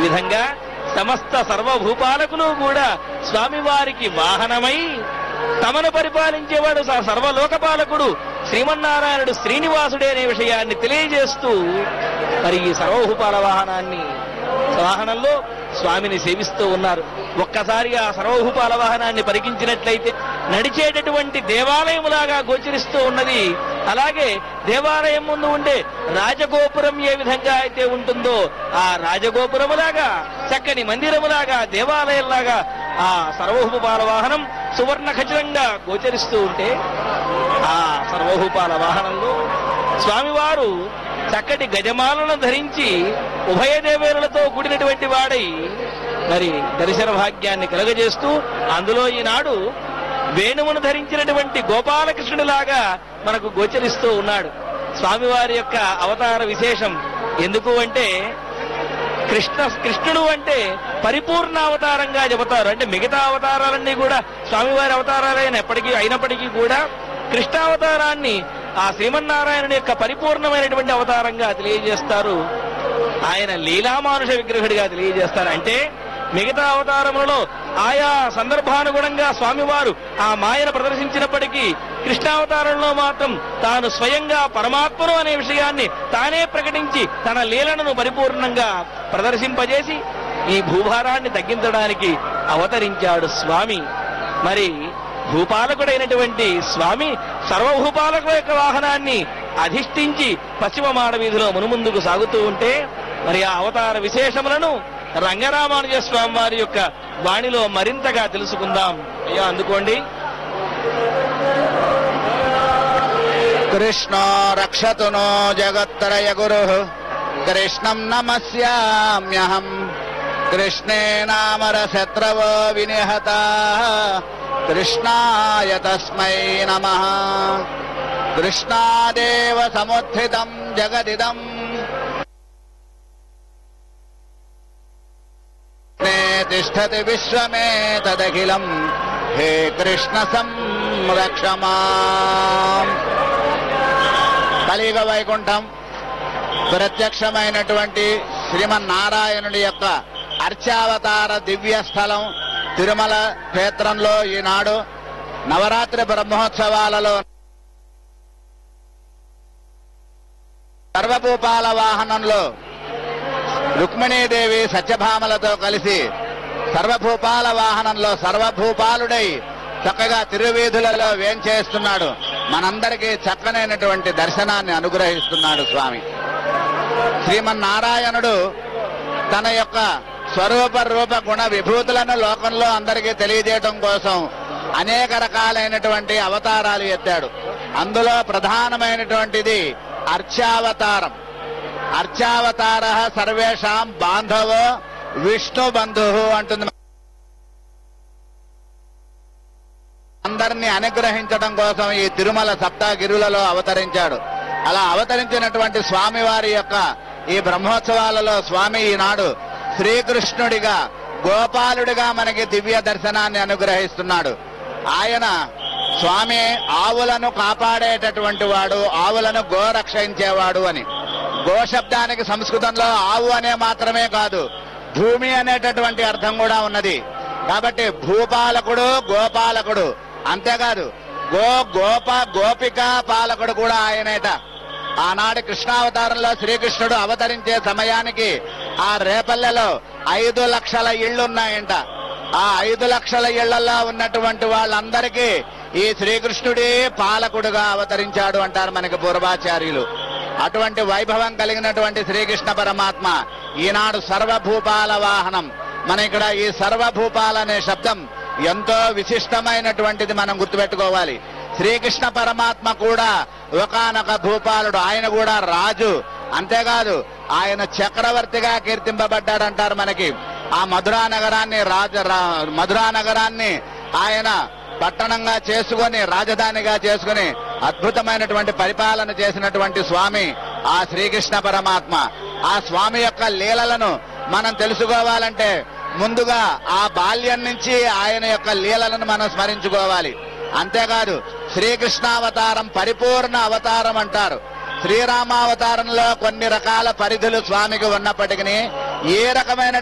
విధంగా సమస్త సర్వభూపాలకులు కూడా స్వామివారికి వాహనమై తమను పరిపాలించేవాడు స- సర్వలోకపాలకుడు శ్రీమన్నారాయణుడు శ్రీనివాసుడే అనే విషయాన్ని తెలియజేస్తూ మరి ఈ సర్వభూపాల వాహనాన్ని వాహనంలో స్వామిని సేవిస్తూ ఉన్నారు ఒక్కసారిగా ఆ సర్వభూపాల వాహనాన్ని పరికించినట్లయితే నడిచేటటువంటి దేవాలయములాగా గోచరిస్తూ ఉన్నది అలాగే దేవాలయం ముందు ఉండే రాజగోపురం ఏ విధంగా అయితే ఉంటుందో ఆ రాజగోపురములాగా చక్కని మందిరములాగా దేవాలయంలాగా ఆ సర్వభూపాల వాహనం సువర్ణ ఖచ్చితంగా గోచరిస్తూ ఉంటే ఆ సర్వభూపాల వాహనంలో స్వామివారు చక్కటి గజమాలను ధరించి ఉభయ దేవేరులతో కూడినటువంటి వాడై మరి దర్శన భాగ్యాన్ని కలుగజేస్తూ అందులో ఈనాడు వేణువును ధరించినటువంటి గోపాలకృష్ణుడిలాగా మనకు గోచరిస్తూ ఉన్నాడు స్వామివారి యొక్క అవతార విశేషం ఎందుకు అంటే కృష్ణ కృష్ణుడు అంటే పరిపూర్ణ అవతారంగా చెబుతారు అంటే మిగతా అవతారాలన్నీ కూడా స్వామివారి అవతారాలైన ఎప్పటికీ అయినప్పటికీ కూడా కృష్ణావతారాన్ని ఆ శ్రీమన్నారాయణుని యొక్క పరిపూర్ణమైనటువంటి అవతారంగా తెలియజేస్తారు ఆయన లీలామానుష విగ్రహుడిగా తెలియజేస్తారు అంటే మిగతా అవతారములలో ఆయా సందర్భానుగుణంగా స్వామివారు ఆ మాయను ప్రదర్శించినప్పటికీ కృష్ణావతారంలో మాత్రం తాను స్వయంగా పరమాత్మను అనే విషయాన్ని తానే ప్రకటించి తన లీలలను పరిపూర్ణంగా ప్రదర్శింపజేసి ఈ భూభారాన్ని తగ్గించడానికి అవతరించాడు స్వామి మరి భూపాలకుడైనటువంటి స్వామి సర్వభూపాలకుల యొక్క వాహనాన్ని అధిష్ఠించి పశ్చిమ మాడ వీధిలో మునుముందుకు సాగుతూ ఉంటే మరి ఆ అవతార విశేషములను రంగరామానుజ స్వామి వారి యొక్క వాణిలో మరింతగా తెలుసుకుందాం అయ్యా అందుకోండి కృష్ణో రక్షతు నో జగత్తరయ గురు కృష్ణం నమస్యామ్యహం కృష్ణే నామర శత్రవో వినిహత కృష్ణాయ తస్మై నమ కృష్ణాదేవ సముత్థితం జగదిదం నే తిష్టతి విశ్వమే తదఖిలం హే కృష్ణ సంరక్షమా కలియుగ వైకుంఠం ప్రత్యక్షమైనటువంటి శ్రీమన్నారాయణుడి యొక్క అర్చావతార దివ్య స్థలం తిరుమల క్షేత్రంలో ఈనాడు నవరాత్రి బ్రహ్మోత్సవాలలో సర్వభూపాల వాహనంలో రుక్మిణీదేవి సత్యభామలతో కలిసి సర్వభూపాల వాహనంలో సర్వభూపాలుడై చక్కగా తిరువీధులలో వేంచేస్తున్నాడు మనందరికీ చక్కనైనటువంటి దర్శనాన్ని అనుగ్రహిస్తున్నాడు స్వామి శ్రీమన్నారాయణుడు తన యొక్క స్వరూప రూప గుణ విభూతులను లోకంలో అందరికీ తెలియజేయటం కోసం అనేక రకాలైనటువంటి అవతారాలు ఎత్తాడు అందులో ప్రధానమైనటువంటిది అర్చావతారం అర్చావతార సర్వేషాం బాంధవో విష్ణు బంధు అంటుంది అందరినీ అనుగ్రహించడం కోసం ఈ తిరుమల సప్తాగిరులలో అవతరించాడు అలా అవతరించినటువంటి స్వామివారి యొక్క ఈ బ్రహ్మోత్సవాలలో స్వామి ఈనాడు శ్రీకృష్ణుడిగా గోపాలుడిగా మనకి దివ్య దర్శనాన్ని అనుగ్రహిస్తున్నాడు ఆయన స్వామి ఆవులను కాపాడేటటువంటి వాడు ఆవులను గోరక్షించేవాడు అని గో శబ్దానికి సంస్కృతంలో ఆవు అనే మాత్రమే కాదు భూమి అనేటటువంటి అర్థం కూడా ఉన్నది కాబట్టి భూపాలకుడు గోపాలకుడు అంతేకాదు గో గోప గోపిక పాలకుడు కూడా ఆయనేట ఆనాడు కృష్ణావతారంలో శ్రీకృష్ణుడు అవతరించే సమయానికి ఆ రేపల్లెలో ఐదు లక్షల ఇళ్లున్నాయంట ఆ ఐదు లక్షల ఇళ్లలో ఉన్నటువంటి వాళ్ళందరికీ ఈ శ్రీకృష్ణుడే పాలకుడుగా అవతరించాడు అంటారు మనకి పూర్వాచార్యులు అటువంటి వైభవం కలిగినటువంటి శ్రీకృష్ణ పరమాత్మ ఈనాడు సర్వభూపాల వాహనం మన ఇక్కడ ఈ సర్వభూపాల అనే శబ్దం ఎంతో విశిష్టమైనటువంటిది మనం గుర్తుపెట్టుకోవాలి శ్రీకృష్ణ పరమాత్మ కూడా ఒకానొక భూపాలుడు ఆయన కూడా రాజు అంతేకాదు ఆయన చక్రవర్తిగా కీర్తింపబడ్డాడంటారు మనకి ఆ మధురా నగరాన్ని రాజ రా- మధురా నగరాన్ని ఆయన పట్టణంగా చేసుకొని రాజధానిగా చేసుకొని అద్భుతమైనటువంటి పరిపాలన చేసినటువంటి స్వామి ఆ శ్రీకృష్ణ పరమాత్మ ఆ స్వామి యొక్క లీలలను మనం తెలుసుకోవాలంటే ముందుగా ఆ బాల్యం నుంచి ఆయన యొక్క లీలలను మనం స్మరించుకోవాలి అంతేకాదు శ్రీకృష్ణావతారం పరిపూర్ణ అవతారం అంటారు శ్రీరామావతారంలో కొన్ని రకాల పరిధులు స్వామికి ఉన్నప్పటికీ ఏ రకమైన